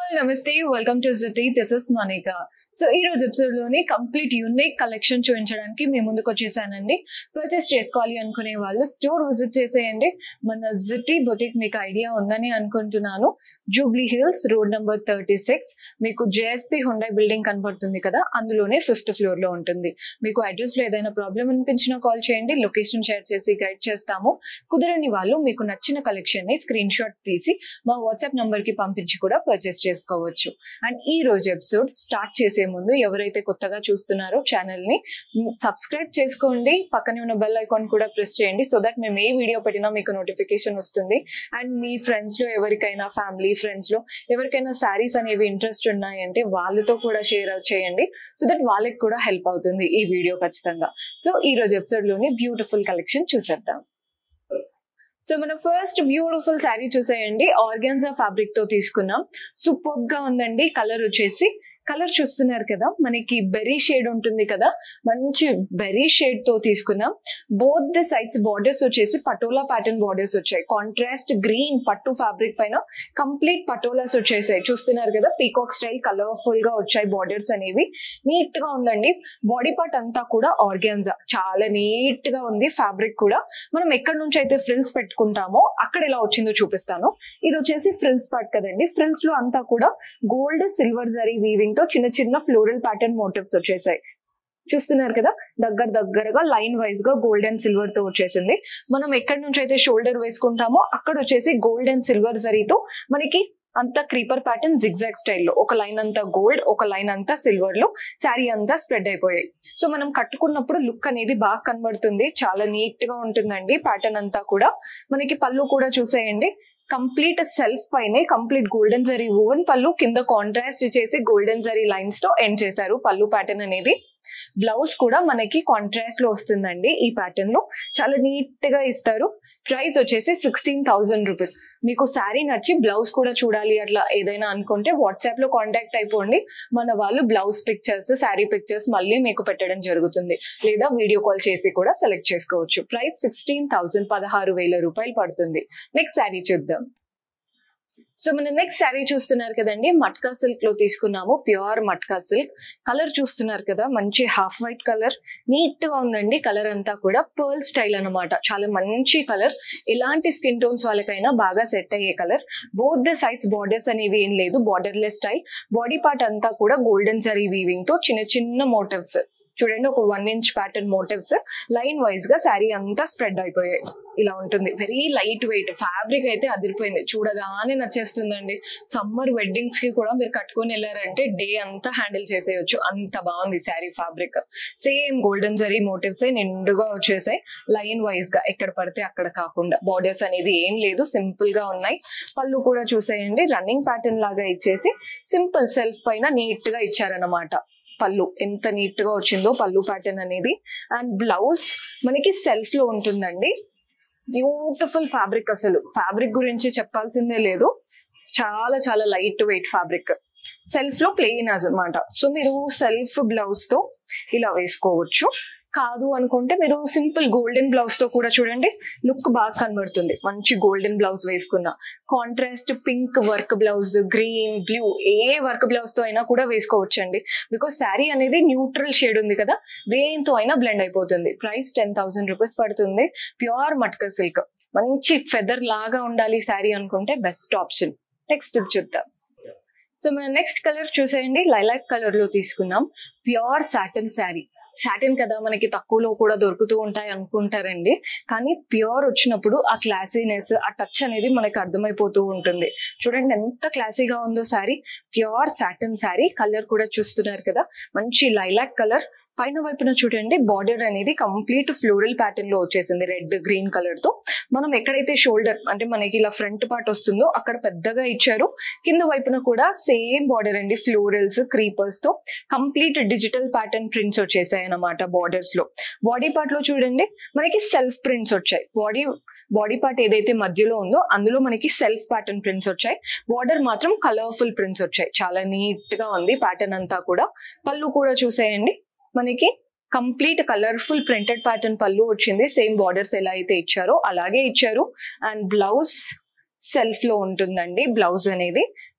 all నమస్తే welcome to city this is Manika so ఈ రోజు ఎపిసోడ్ లోని కంప్లీట్ యూనిక్ కలెక్షన్ చూపించడానికి మేము ముందుకు వచ్చేసానండి పర్చేస్ చేసుకోవాలి అనుకునే వాళ్ళు స్టోర్ విజిట్ చేసేయండి మన జిటీ బొటిక్ మీకు ఐడియా ఉందని అనుకుంటున్నాను Jubilee Hills road number thirty six మీకు జేఎఫ్పి హుండై బిల్డింగ్ కనపడుతుంది కదా అందులోనే ఫిఫ్త్ ఫ్లోర్ లో ఉంటుంది మీకు అడ్రస్ లో ఏదైనా ప్రాబ్లం అనిపించినా కాల్ చేయండి లొకేషన్ షేర్ చేసి గైడ్ చేస్తాము కుదరని వాళ్ళు మీకు నచ్చిన కలెక్షన్ ని స్క్రీన్ షాట్ తీసి మా వాట్సాప్ నంబర్ కి పంపించి కూడా పర్చేస్ చేసుకోవచ్చు అండ్ ఈ రోజు ఎపిసోడ్ స్టార్ట్ చేసే ముందు ఎవరైతే కొత్తగా చూస్తున్నారో ఛానల్ ని సబ్స్క్రైబ్ చేసుకోండి పక్కనే ఉన్న బెల్ ఐకాన్ కూడా ప్రెస్ చేయండి సో దట్ మేము ఏ వీడియో పెట్టినా మీకు నోటిఫికేషన్ వస్తుంది అండ్ మీ ఫ్రెండ్స్ లో ఎవరికైనా ఫ్యామిలీ ఫ్రెండ్స్ లో ఎవరికైనా శారీస్ అనేవి ఇంట్రెస్ట్ ఉన్నాయంటే వాళ్ళతో కూడా షేర్ చేయండి సో దట్ వాళ్ళకి కూడా హెల్ప్ అవుతుంది ఈ వీడియో ఖచ్చితంగా సో ఈ రోజు ఎపిసోడ్ లోని బ్యూటిఫుల్ కలెక్షన్ చూసేద్దాం సో మన ఫస్ట్ బ్యూటిఫుల్ శారీ చూసేయండి ఆర్గాన్జా ఫ్యాబ్రిక్ తో తీసుకున్నాం సూపర్ గా ఉందండి కలర్ వచ్చేసి కలర్ చూస్తున్నారు కదా మనకి బెర్రీ షేడ్ ఉంటుంది కదా మంచి బెర్రీ షేడ్ తో తీసుకున్నాం బోత్ ది సైడ్స్ బార్డర్స్ వచ్చేసి పటోలా ప్యాటర్న్ బార్డర్స్ వచ్చాయి కాంట్రాస్ట్ గ్రీన్ పట్టు ఫ్యాబ్రిక్ పైన కంప్లీట్ పటోలాస్ వచ్చేసాయి చూస్తున్నారు కదా పీకాక్ స్టైల్ కలర్ఫుల్ గా వచ్చాయి బార్డర్స్ అనేవి నీట్ గా ఉందండి బాడీ పార్ట్ అంతా కూడా ఆర్గాన్జా చాలా నీట్ గా ఉంది ఫ్యాబ్రిక్ కూడా మనం ఎక్కడి నుంచి అయితే ఫ్రిల్స్ పెట్టుకుంటామో అక్కడ ఎలా వచ్చిందో చూపిస్తాను ఇది వచ్చేసి ఫ్రిల్స్ పార్ట్ కదండి ఫ్రిల్స్ లో అంతా కూడా గోల్డ్ సిల్వర్ జరీ వీవింగ్ తో చిన్న చిన్న ఫ్లోరల్ ప్యాటర్న్ మోటివ్స్ వచ్చేసాయి చూస్తున్నారు కదా దగ్గర దగ్గరగా లైన్ వైజ్ గా గోల్డ్ అండ్ సిల్వర్ తో వచ్చేసింది మనం ఎక్కడి నుంచి అయితే షోల్డర్ వేసుకుంటామో అక్కడ వచ్చేసి గోల్డ్ అండ్ సిల్వర్ జరీతో మనకి అంతా క్రీపర్ ప్యాటర్న్ జిగ్జాగ్ స్టైల్లో ఒక లైన్ అంతా గోల్డ్ ఒక లైన్ అంతా సిల్వర్ లో శారీ అంతా స్ప్రెడ్ అయిపోయాయి సో మనం కట్టుకున్నప్పుడు లుక్ అనేది బాగా కనబడుతుంది చాలా నీట్ గా ఉంటుందండి ప్యాటర్న్ అంతా కూడా మనకి పళ్ళు కూడా చూసేయండి కంప్లీట్ సెల్ఫ్ పైనే కంప్లీట్ గోల్డెన్ జరీ ఓవెన్ పళ్ళు కింద కాంట్రాస్ట్ చేసి గోల్డెన్ జరీ లైన్స్ తో ఎండ్ చేశారు పళ్ళు ప్యాటర్న్ అనేది బ్లౌజ్ కూడా మనకి కాంట్రాస్ట్ లో వస్తుందండి ఈ ప్యాటర్న్ లో చాలా నీట్ గా ఇస్తారు ప్రైస్ వచ్చేసి సిక్స్టీన్ థౌసండ్ రూపీస్ మీకు శారీ నచ్చి బ్లౌజ్ కూడా చూడాలి అట్లా ఏదైనా అనుకుంటే వాట్సాప్ లో కాంటాక్ట్ అయిపోండి మన వాళ్ళు బ్లౌజ్ పిక్చర్స్ శారీ పిక్చర్స్ మళ్ళీ మీకు పెట్టడం జరుగుతుంది లేదా వీడియో కాల్ చేసి కూడా సెలెక్ట్ చేసుకోవచ్చు ప్రైస్ సిక్స్టీన్ థౌసండ్ పదహారు వేల రూపాయలు పడుతుంది నెక్స్ట్ శారీ చూద్దాం సో మన నెక్స్ట్ శారీ చూస్తున్నారు కదండి మట్కా సిల్క్ లో తీసుకున్నాము ప్యూర్ మట్కా సిల్క్ కలర్ చూస్తున్నారు కదా మంచి హాఫ్ వైట్ కలర్ నీట్ గా ఉందండి కలర్ అంతా కూడా పర్ల్ స్టైల్ అనమాట చాలా మంచి కలర్ ఎలాంటి స్కిన్ టోన్స్ వాళ్ళకైనా బాగా సెట్ అయ్యే colour both the sides borders అనేవి ఏం లేదు బార్డర్లెస్ స్టైల్ బాడీ పార్ట్ అంతా కూడా గోల్డెన్ జరీ వీవింగ్ తో చిన్న చిన్న మోటివ్స్ చూడండి ఒక one inch pattern motifs line wise గా శారీ అంతా స్ప్రెడ్ అయిపోయాయి ఇలా ఉంటుంది వెరీ లైట్ వెయిట్ ఫ్యాబ్రిక్ అయితే అదిరిపోయింది చూడగానే నచ్చేస్తుందండి సమ్మర్ వెడ్డింగ్స్ కి కూడా మీరు కట్టుకొని వెళ్ళారంటే డే అంతా హ్యాండిల్ చేసేయచ్చు అంత బాగుంది sari fabric same golden zari motifs నిండుగా వచ్చేసాయి లైన్ వైజ్ గా ఎక్కడ పడితే అక్కడ కాకుండా బార్డర్స్ అనేది ఏం లేదు సింపుల్ గా ఉన్నాయి పళ్ళు కూడా చూసేయండి రన్నింగ్ ప్యాటర్న్ లాగా ఇచ్చేసి సింపుల్ సెల్ఫ్ పైన నీట్ గా ఇచ్చారనమాట పళ్ళు ఎంత నీట్ గా వచ్చిందో పళ్ళు ప్యాటర్న్ అనేది అండ్ బ్లౌజ్ మనకి సెల్ఫ్ లో ఉంటుందండి బ్యూటిఫుల్ ఫ్యాబ్రిక్ అసలు ఫ్యాబ్రిక్ గురించి చెప్పాల్సిందే లేదు చాలా చాలా లైట్ వెయిట్ ఫ్యాబ్రిక్ సెల్ఫ్ లో ప్లెయిన్ అనమాట సో మీరు సెల్ఫ్ బ్లౌజ్ తో ఇలా వేసుకోవచ్చు కాదు అనుకుంటే మీరు సింపుల్ గోల్డెన్ బ్లౌజ్ తో కూడా చూడండి లుక్ బాగా కనబడుతుంది మంచి గోల్డెన్ బ్లౌజ్ వేసుకున్న contrast pink work blouse green blue ఏ వర్క్ బ్లౌజ్ తో అయినా కూడా వేసుకోవచ్చు అండి బికాస్ శారీ అనేది న్యూట్రల్ షేడ్ ఉంది కదా దేంతో అయినా బ్లెండ్ అయిపోతుంది ప్రైస్ టెన్ థౌసండ్ రూపీస్ పడుతుంది ప్యూర్ మట్క సిల్క్ మంచి ఫెదర్ లాగా ఉండాలి శారీ అనుకుంటే బెస్ట్ ఆప్షన్ నెక్స్ట్ ఇది చూద్దాం సో మన నెక్స్ట్ కలర్ చూసేయండి లైలాక్ కలర్ లో తీసుకున్నాం ప్యూర్ సాటన్ శారీ సాటిన్ కదా మనకి తక్కువలో కూడా దొరుకుతూ ఉంటాయి అనుకుంటారండి కానీ ప్యూర్ వచ్చినప్పుడు ఆ క్లాసీనెస్ ఆ టచ్ అనేది మనకి అర్థమైపోతూ ఉంటుంది చూడండి ఎంత క్లాసీగా ఉందో sari pure satin sari colour కూడా చూస్తున్నారు కదా మంచి లైలాక్ కలర్ పైన వైపున చూడండి బార్డర్ అనేది కంప్లీట్ ఫ్లోరల్ ప్యాటర్న్ లో వచ్చేసింది రెడ్ గ్రీన్ కలర్ తో మనం ఎక్కడైతే షోల్డర్ అంటే మనకి ఇలా ఫ్రంట్ పార్ట్ వస్తుందో అక్కడ పెద్దగా ఇచ్చారు కింద వైపున కూడా సేమ్ బార్డర్ అండి ఫ్లోరల్స్ క్రీపర్స్ తో కంప్లీట్ డిజిటల్ ప్యాటర్న్ ప్రింట్స్ వచ్చేసాయి అన్నమాట బార్డర్స్ లో బాడీ పార్ట్ లో చూడండి మనకి సెల్ఫ్ ప్రింట్స్ వచ్చాయి బాడీ బాడీ పార్ట్ ఏదైతే మధ్యలో ఉందో అందులో మనకి సెల్ఫ్ ప్యాటర్న్ ప్రింట్స్ వచ్చాయి బార్డర్ మాత్రం కలర్ఫుల్ ప్రింట్స్ వచ్చాయి చాలా నీట్ గా ఉంది ప్యాటర్న్ అంతా కూడా పళ్ళు కూడా చూసేయండి మనకి కంప్లీట్ కలర్ఫుల్ ప్రింటెడ్ ప్యాటర్న్ పళ్ళు వచ్చింది సేమ్ బార్డర్స్ ఎలా అయితే ఇచ్చారో అలాగే ఇచ్చారు అండ్ బ్లౌజ్ సెల్ఫ్ లో ఉంటుందండి బ్లౌజ్ అనేది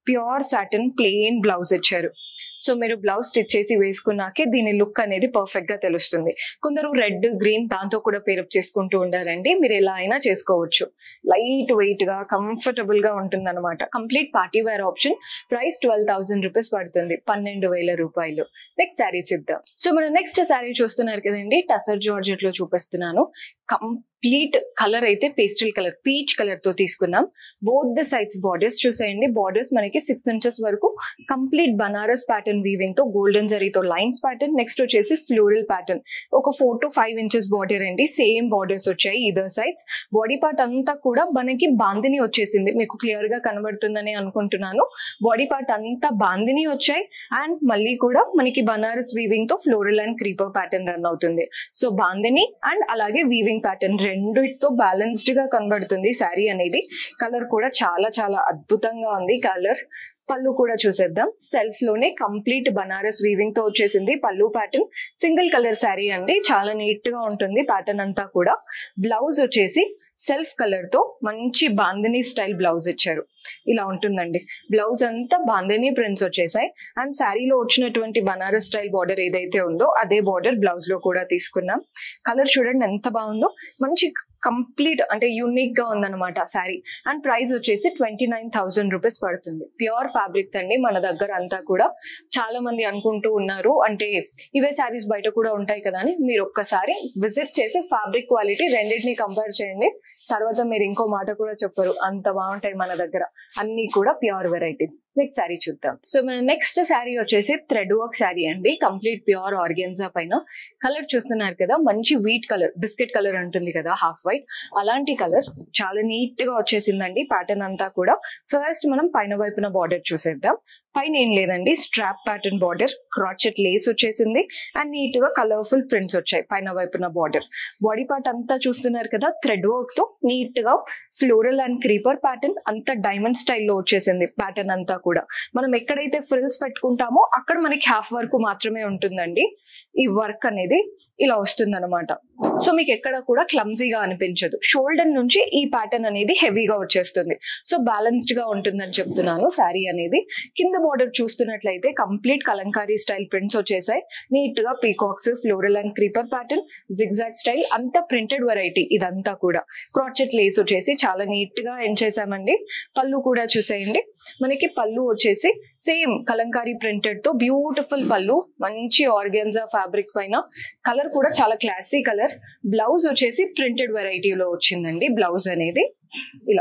ప్యూర్ సాటిన్ ప్లెయిన్ బ్లౌజ్ ఇచ్చారు సో మీరు బ్లౌజ్ స్టిచ్ చేసి వేసుకున్నాకే దీని లుక్ అనేది పర్ఫెక్ట్ గా తెలుస్తుంది కొందరు రెడ్ గ్రీన్ దాంతో కూడా పేరప్ చేసుకుంటూ ఉండారండి మీరు ఎలా అయినా చేసుకోవచ్చు లైట్ వెయిట్ గా కంఫర్టబుల్ గా ఉంటుంది అనమాట complete party wear option price twelve thousand rupees పడుతుంది పన్నెండు వేల రూపాయలు నెక్స్ట్ శారీ చూద్దాం సో మనం నెక్స్ట్ శారీ చూస్తున్నారు కదండి టసర్ జార్జెట్ లో చూపిస్తున్నాను కంప్లీట్ కలర్ అయితే పేస్టల్ కలర్ పీచ్ కలర్ తో తీసుకున్నాం బోత్ ద సైడ్స్ బార్డర్స్ చూసేయండి బార్డర్స్ మనకి సిక్స్ ఇంచెస్ వరకు కంప్లీట్ బనారస్ ప్యాటర్న్ వీవింగ్ తో గోల్డెన్ జరీతో లైన్స్ ప్యాటర్న్ నెక్స్ట్ వచ్చేసి ఫ్లోరల్ ప్యాటర్న్ ఒక four to five inches border అండి సేమ్ బార్డర్స్ వచ్చాయి ఇదర్ సైడ్స్ బాడీ పార్ట్ అంతా కూడా మనకి బాందిని వచ్చేసింది మీకు క్లియర్ గా కనబడుతుందని అనుకుంటున్నాను బాడీ పార్ట్ అంతా బాందిని వచ్చాయి అండ్ మళ్ళీ కూడా మనకి బనారస్ వీవింగ్ తో floral and creeper pattern run అవుతుంది సో బాందిని అండ్ అలాగే వీవింగ్ ప్యాటర్న్ రెండిటితో బ్యాలెన్స్డ్ గా కనబడుతుంది శారీ అనేది కలర్ కూడా చాలా చాలా అద్భుతంగా ఉంది కలర్ పళ్ళు కూడా చూసేద్దాం సెల్ఫ్ లోనే కంప్లీట్ బనారస్ వీవింగ్ తో వచ్చేసింది పళ్ళు ప్యాటర్న్ సింగిల్ కలర్ శారీ అండి చాలా నీట్ గా ఉంటుంది ప్యాటర్న్ అంతా కూడా బ్లౌజ్ వచ్చేసి సెల్ఫ్ కలర్ తో మంచి బాందిని స్టైల్ బ్లౌజ్ ఇచ్చారు ఇలా ఉంటుందండి బ్లౌజ్ అంతా బాందిని ప్రింట్స్ వచ్చేసాయి అండ్ శారీలో వచ్చినటువంటి బనారస్ స్టైల్ బార్డర్ ఏదైతే ఉందో అదే బార్డర్ బ్లౌజ్ లో కూడా తీసుకున్నాం కలర్ చూడండి ఎంత బాగుందో మంచి కంప్లీట్ అంటే యూనిక్ గా ఉందన్నమాట శారీ అండ్ ప్రైస్ వచ్చేసి ట్వంటీ నైన్ థౌసండ్ రూపీస్ పడుతుంది ప్యూర్ ఫ్యాబ్రిక్స్ అండి మన దగ్గర అంతా కూడా చాలా మంది అనుకుంటూ ఉన్నారు అంటే ఇవే శారీస్ బయట కూడా ఉంటాయి కదా అని మీరు ఒక్కసారి విజిట్ చేసి ఫ్యాబ్రిక్ క్వాలిటీ రెండింటిని కంపేర్ చేయండి తర్వాత మీరు ఇంకో మాట కూడా చెప్పరు అంత బాగుంటాయి మన దగ్గర అన్ని కూడా ప్యూర్ వెరైటీస్ నెక్స్ట్ శారీ చూద్దాం సో మన నెక్స్ట్ శారీ వచ్చేసి థ్రెడ్ వర్క్ శారీ అండి కంప్లీట్ ప్యూర్ ఆర్గెన్జా పైన కలర్ చూస్తున్నారు కదా మంచి వీట్ కలర్ బిస్కెట్ కలర్ ఉంటుంది కదా హాఫ్ వైట్ అలాంటి కలర్ చాలా నీట్ గా వచ్చేసిందండి ప్యాటర్న్ అంతా కూడా ఫస్ట్ మనం పైన వైపున బార్డర్ చూసేద్దాం పైన ఏం లేదండి strap pattern border crochet lace వచ్చేసింది అండ్ నీట్ గా కలర్ఫుల్ ప్రింట్స్ వచ్చాయి పైన వైపున బార్డర్ బాడీ పార్ట్ అంతా చూస్తున్నారు కదా థ్రెడ్ వర్క్ తో నీట్ గా ఫ్లోరల్ అండ్ క్రీపర్ ప్యాటర్న్ అంతా డైమండ్ స్టైల్లో వచ్చేసింది ప్యాటర్న్ అంతా కూడా మనం ఎక్కడైతే ఫ్రిల్స్ పెట్టుకుంటామో అక్కడ మనకి హాఫ్ వర్క్ మాత్రమే ఉంటుందండి ఈ వర్క్ అనేది ఇలా వస్తుంది అనమాట సో మీకు ఎక్కడ కూడా క్లమ్జీగా అనిపించదు షోల్డర్ నుంచి ఈ ప్యాటర్న్ అనేది హెవీగా వచ్చేస్తుంది సో బ్యాలెన్స్డ్ గా ఉంటుందని చెప్తున్నాను శారీ అనేది కింద బార్డర్ చూస్తున్నట్లయితే కంప్లీట్ కలంకారీ స్టైల్ ప్రింట్స్ వచ్చేసాయి నీట్ గా peacocks floral and creeper pattern zigzag style అంతా ప్రింటెడ్ వెరైటీ ఇదంతా కూడా క్రాచెట్ లేస్ వచ్చేసి చాలా నీట్ గా ఎండ్ చేసామండి పళ్ళు కూడా చూసేయండి మనకి పళ్ళు వచ్చేసి సేమ్ కలంకారీ ప్రింటెడ్ తో బ్యూటిఫుల్ పళ్ళు మంచి ఆర్గాన్జా ఫ్యాబ్రిక్ పైన కలర్ కూడా చాలా క్లాసీ కలర్ బ్లౌజ్ వచ్చేసి ప్రింటెడ్ వెరైటీలో వచ్చిందండి బ్లౌజ్ అనేది ఇలా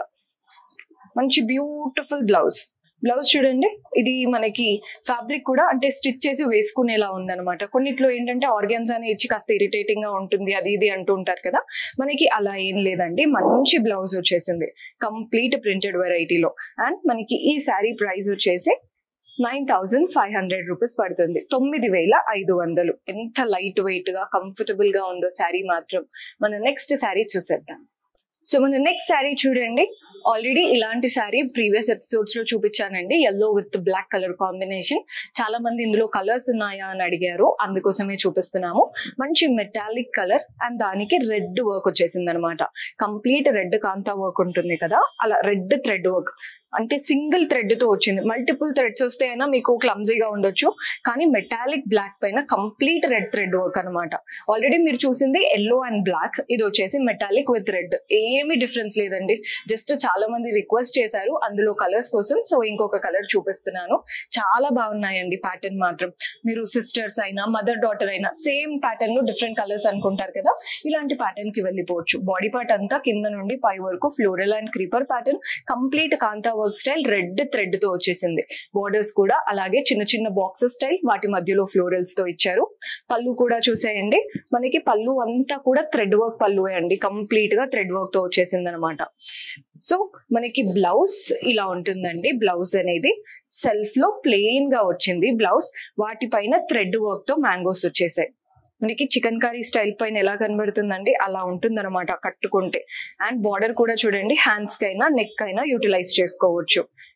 మంచి బ్యూటిఫుల్ బ్లౌజ్ బ్లౌజ్ చూడండి ఇది మనకి ఫ్యాబ్రిక్ కూడా అంటే స్టిచ్ చేసి వేసుకునేలా ఉందన్నమాట కొన్నిట్లో ఏంటంటే ఆర్గాన్స్ అని ఇచ్చి కాస్త ఇరిటేటింగ్ గా ఉంటుంది అది ఇది అంటూ ఉంటారు కదా మనకి అలా ఏం లేదండి మంచి బ్లౌజ్ వచ్చేసింది కంప్లీట్ ప్రింటెడ్ వెరైటీలో అండ్ మనకి ఈ శారీ ప్రైస్ వచ్చేసి nine thousand five hundred rupees పడుతుంది తొమ్మిది వేల ఐదు వందలు ఎంత లైట్ వెయిట్ గా కంఫర్టబుల్ గా ఉందో శారీ మాత్రం మన నెక్స్ట్ శారీ చూసేద్దాం సో మన నెక్స్ట్ శారీ చూడండి ఆల్రెడీ ఇలాంటి శారీ ప్రీవియస్ ఎపిసోడ్స్ లో చూపించానండి yellow with black colour combination చాలా మంది ఇందులో కలర్స్ ఉన్నాయా అని అడిగారు అందుకోసమే చూపిస్తున్నాము మంచి మెటాలిక్ కలర్ అండ్ దానికి రెడ్ వర్క్ వచ్చేసింది అనమాట కంప్లీట్ రెడ్ కాంతా వర్క్ ఉంటుంది కదా అలా రెడ్ థ్రెడ్ వర్క్ అంటే సింగిల్ థ్రెడ్ తో వచ్చింది మల్టిపుల్ థ్రెడ్స్ వస్తే అయినా మీకు క్లమ్జీగా ఉండొచ్చు కానీ మెటాలిక్ బ్లాక్ పైన కంప్లీట్ రెడ్ థ్రెడ్ వర్క్ అనమాట ఆల్రెడీ మీరు చూసింది ఎల్లో అండ్ బ్లాక్ ఇది వచ్చేసి మెటాలిక్ విత్ రెడ్ ఏమీ డిఫరెన్స్ లేదండి జస్ట్ చాలా మంది రిక్వెస్ట్ చేశారు అందులో కలర్స్ కోసం సో ఇంకొక కలర్ చూపిస్తున్నాను చాలా బాగున్నాయండి ప్యాటర్న్ మాత్రం మీరు సిస్టర్స్ అయినా మదర్ డాటర్ అయినా సేమ్ ప్యాటర్న్ లో డిఫరెంట్ కలర్స్ అనుకుంటారు కదా ఇలాంటి ప్యాటర్న్ కి వెళ్ళిపోవచ్చు బాడీ పార్ట్ అంతా కింద నుండి పై వరకు floral and creeper pattern complete kantha work style red thread తో వచ్చేసింది బోర్డర్స్ కూడా అలాగే చిన్న చిన్న బాక్సెస్ స్టైల్ వాటి మధ్యలో ఫ్లోరల్స్ తో ఇచ్చారు పళ్ళు కూడా చూసేయండి మనకి పళ్ళు అంతా కూడా థ్రెడ్ వర్క్ పళ్ళువే అండి కంప్లీట్ గా థ్రెడ్ వర్క్ తో వచ్చేసింది అనమాట సో మనకి బ్లౌజ్ ఇలా ఉంటుందండి బ్లౌజ్ అనేది సెల్ఫ్ లో ప్లెయిన్ గా వచ్చింది బ్లౌజ్ వాటిపైన థ్రెడ్ వర్క్ తో మ్యాంగోస్ వచ్చేసాయి మనకి చికెన్ కర్రీ స్టైల్ పైన ఎలా కనబడుతుందండి అలా ఉంటుంది అనమాట కట్టుకుంటే అండ్ బార్డర్ కూడా చూడండి హ్యాండ్స్ కైనా నెక్ అయినా యూటిలైజ్ చేసుకోవచ్చు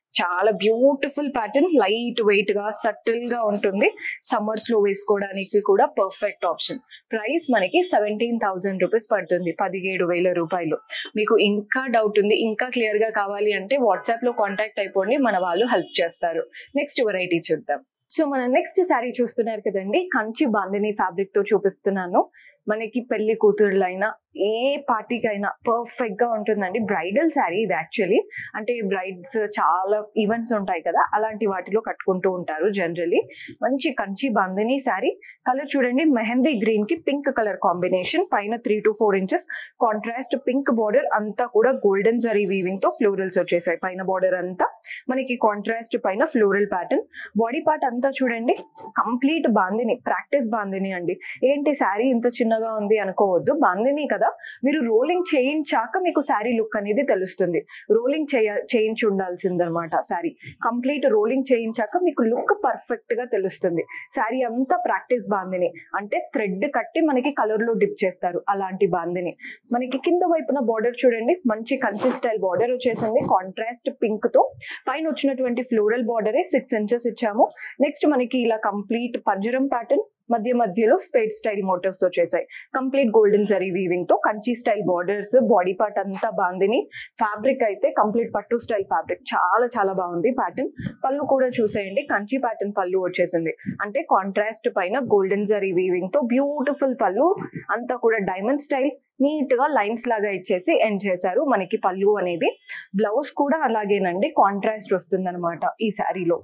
చాలా బ్యూటిఫుల్ ప్యాటర్న్ లైట్ వెయిట్ గా సటిల్ గా ఉంటుంది సమ్మర్స్ లో వేసుకోవడానికి కూడా పర్ఫెక్ట్ ఆప్షన్ ప్రైస్ మనకి సెవెంటీన్ థౌసండ్ రూపీస్ పడుతుంది పదిహేడు వేల రూపాయలు మీకు ఇంకా డౌట్ ఉంది ఇంకా క్లియర్ గా కావాలి అంటే వాట్సాప్ లో కాంటాక్ట్ అయిపోండి మన వాళ్ళు హెల్ప్ చేస్తారు నెక్స్ట్ వెరైటీ చూద్దాం సో మన నెక్స్ట్ శారీ చూస్తున్నారు కదండి కంచి బాందిని ఫ్యాబ్రిక్ తో చూపిస్తున్నాను మనకి పెళ్లి కూతురులైనా ఏ పార్టీకైనా పర్ఫెక్ట్ గా ఉంటుందండి బ్రైడల్ శారీ ఇది యాక్చువల్లీ అంటే బ్రైడ్స్ చాలా ఈవెంట్స్ ఉంటాయి కదా అలాంటి వాటిలో కట్టుకుంటూ ఉంటారు జనరలీ మంచి కంచి బాందిని శారీ కలర్ చూడండి మెహందీ గ్రీన్ కి పింక్ కలర్ కాంబినేషన్ పైన three to four inches contrast pink border అంతా కూడా గోల్డెన్ జరీ వీవింగ్ తో ఫ్లోరల్స్ వచ్చేసాయి పైన బార్డర్ అంతా మనకి కాంట్రాస్ట్ పైన ఫ్లోరల్ ప్యాటర్న్ బాడీ పార్ట్ అంతా చూడండి కంప్లీట్ బాందిని ప్రాక్టీస్ బాందిని అండి ఏంటి శారీ ఇంత చిన్నగా ఉంది అనుకోవద్దు బాందిని కదా మీరు రోలింగ్ చేయించాక మీకు శారీ లుక్ అనేది తెలుస్తుంది రోలింగ్ చేయ చేయించి ఉండాల్సిందనమాట శారీ కంప్లీట్ రోలింగ్ చేయించాక మీకు లుక్ పర్ఫెక్ట్ గా తెలుస్తుంది శారీ అంతా ప్రాక్టీస్ బాందిని అంటే థ్రెడ్ కట్టి మనకి కలర్ లో డిప్ చేస్తారు అలాంటి బాందిని మనకి కింద వైపున బార్డర్ చూడండి మంచి కంచి స్టైల్ బార్డర్ వచ్చేసింది కాంట్రాస్ట్ పింక్ తో పైన వచ్చినటువంటి ఫ్లోరల్ బార్డరే సిక్స్ ఇంచెస్ ఇచ్చాము నెక్స్ట్ మనకి ఇలా కంప్లీట్ పంజరం ప్యాటర్న్ మధ్య మధ్యలో స్పేడ్ స్టైల్ మోటివ్స్ వచ్చేసాయి కంప్లీట్ గోల్డెన్ జరీ వీవింగ్ తో Kanchi style borders body part అంతా బాందిని ఫ్యాబ్రిక్ అయితే కంప్లీట్ పట్టు స్టైల్ ఫ్యాబ్రిక్ చాలా చాలా బాగుంది ప్యాటర్న్ పళ్ళు కూడా చూసేయండి కంచి ప్యాటర్న్ పళ్ళు వచ్చేసింది అంటే కాంట్రాస్ట్ పైన గోల్డెన్ జరీ వీవింగ్ తో బ్యూటిఫుల్ పళ్ళు అంతా కూడా డైమండ్ స్టైల్ నీట్ గా లైన్స్ లాగా ఇచ్చేసి ఎండ్ చేశారు మనకి పళ్ళు అనేది బ్లౌజ్ కూడా అలాగేనండి కాంట్రాస్ట్ వస్తుంది ఈ శారీలో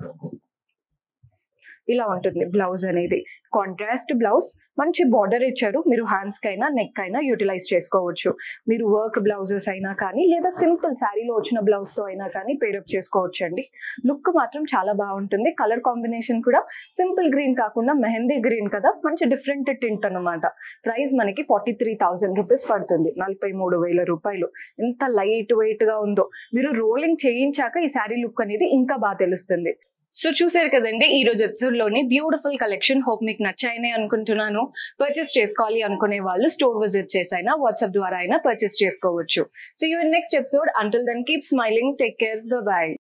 ఇలా ఉంటుంది బ్లౌజ్ అనేది కాంట్రాస్ట్ బ్లౌజ్ మంచి బార్డర్ ఇచ్చారు మీరు హ్యాండ్స్ కైనా నెక్ అయినా యూటిలైజ్ చేసుకోవచ్చు మీరు వర్క్ బ్లౌజెస్ అయినా కానీ లేదా సింపుల్ శారీలో వచ్చిన బ్లౌజ్ తో అయినా కానీ పేరప్ చేసుకోవచ్చు అండి లుక్ మాత్రం చాలా బాగుంటుంది కలర్ కాంబినేషన్ కూడా సింపుల్ గ్రీన్ కాకుండా మెహందీ గ్రీన్ కదా మంచి డిఫరెంట్ టింట్ అనమాట ప్రైస్ మనకి ఫార్టీ త్రీ థౌసండ్ రూపీస్ పడుతుంది నలభై మూడు వేల రూపాయలు ఎంత లైట్ వెయిట్ గా ఉందో మీరు రోలింగ్ చేయించాక ఈ శారీ లుక్ అనేది ఇంకా బాగా తెలుస్తుంది సో చూసారు కదండి ఈ రోజు ఎపిసోడ్ లోని బ్యూటిఫుల్ కలెక్షన్ హోప్ మీకు నచ్చాయని అనుకుంటున్నాను పర్చేస్ చేసుకోవాలి అనుకునే వాళ్ళు స్టోర్ విజిట్ చేసైనా వాట్సాప్ ద్వారా అయినా పర్చేస్ చేసుకోవచ్చు so you next episode until then keep smiling take care bye